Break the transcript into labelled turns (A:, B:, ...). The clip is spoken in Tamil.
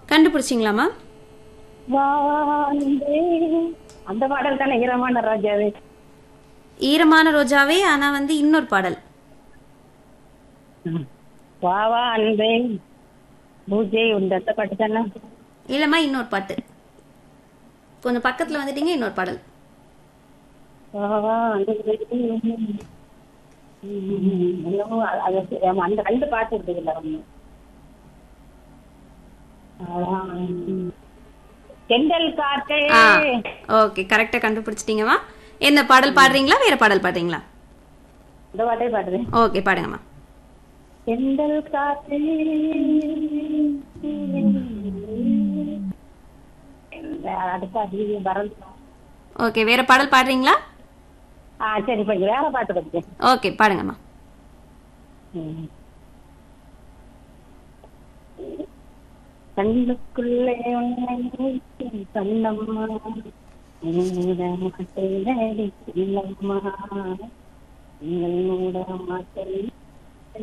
A: கண்டுபிடிச்சிங்களாமா
B: வாந்தே அந்த பாடல் தானே ஈரமான ராஜாவே
A: ஈரமான ரோஜாவே ஆனா வந்து இன்னொரு பாடல்
B: வா வா அன்பே பூஜை உண்டு அந்த பாட்டு தானே
A: இல்லம்மா இன்னொரு பாட்டு கொஞ்சம் பக்கத்துல வந்துட்டீங்க இன்னொரு பாடல்
B: வா வா அன்பே என்னமோ அது- அது- ஆமா, அந்த ரெண்டு பாட்டு இருக்குதுல்ல ஒண்ணு செண்டல் காற்றே
A: ஆ ஓகே கரெக்டா கண்டுபிடிச்சிட்டீங்கம்மா என்ன பாடல் பாடுறீங்களா வேற பாடல் பாடுறீங்களா
B: இந்த பாட்டே பாடுறேன்
A: ஓகே பாடுங்கம்மா
B: செண்டல் காற்றே அடுத்த அதிக வரல்
A: ஓகே வேற பாடல் பாடுறீங்களா
B: ஆ சரி இப்ப வேற பாட்டு படிச்சேன்
A: ஓகே பாடுங்கம்மா
B: கண்ணுக்குள்ளே உன்னை வைத்தேன் கண்ணம்மா மூட மாட்டேன் இல்லம்மா நீங்கள் மூட மாட்டேன்